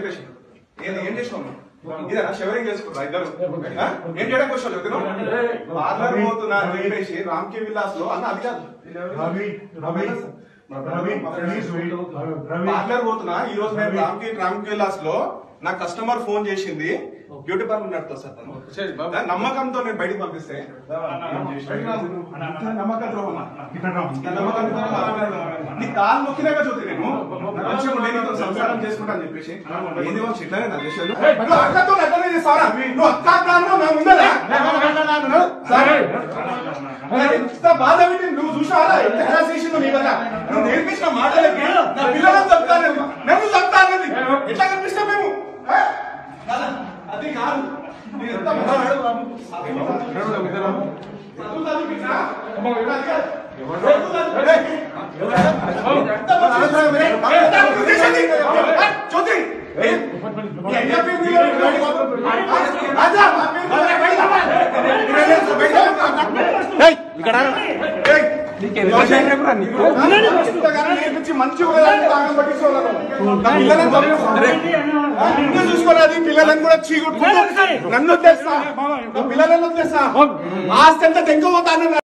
చెప్పేసి ఏంది ఏం చేసినావు ఇదేనా షవరింగ్ చేసుకున్నా ఇద్దరు ఆ? ఏం చేయడానికి వచ్చావు చెప్తున్నావు పార్లర్ పోతున్నా అని చెప్పేసి రామ్కే విలాస్ లో అన్న అది కాదు Ravi Ravi Ravi please wait Ravi parlour పోతున్నా ఈ రోజు నేను రామ్కి రామ్కి విలాస్ లో నా కస్టమర్ ఫోన్ చేసింది బ్యూటీ పార్లర్ నడుపుతా సార్ తను నా నమ్మకంతో నేను బయటికి పంపిస్తే నమ్మకం ద్రోహం ఇక్కడ రా. నా నమ్మకం ద్రోహం. నీ కాలు నొక్కినాక చూద్ది నేను మంచిగా ఉండే నీతో సంసారం చేసుకుంటా అని చెప్పేసి ఏంది వాళ్ళు ఇట్లానే నా చేసేది నువ్వు అక్కతో అట్లనే చేస్తావా నువ్వు అక్క అక్క అన్నావు నా ముందర సరే ఎంత బాధ పెట్టి నువ్వు చూసావా ఎంత హెరాస్ చేసిందో నీ వల్ల నువ్వు నేర్పించిన మాటలకి నా పిల్లలను చెప్తాను నన్ను చెప్తాను ఎట్లా కనిపిస్తాం మేము ఆ? అది కాదు నేను ఎంత మహానాడు బాబు. చదువు చదివించినా? అది కాదు. చదువు చదివి- ఏయ్! ఎంత మహానాడు రే? ఎంత అభివృద్ధి చేసింది? ఆ? జ్యోతి! ఏయ్! ఈ అయ్య పేరు మీద పెట్టుకోండి బాబు. రాజా, మా పేరు మీద బయట రా. బయట రా. ఏయ్! ఇంతగానో నేర్పించి మంచి ఒకదాన్ని తాగం పట్టించుకోవాలి. నా పిల్లలను చదివిస్తాను. ఆ, నిన్ను చూసుకోరాది పిల్లలను కూడా చీకొట్టుకుంటూ నన్ను వదిలేస్తా నా పిల్లలను వదిలేస్తా ఆస్తి అంతా తెంకపోతాను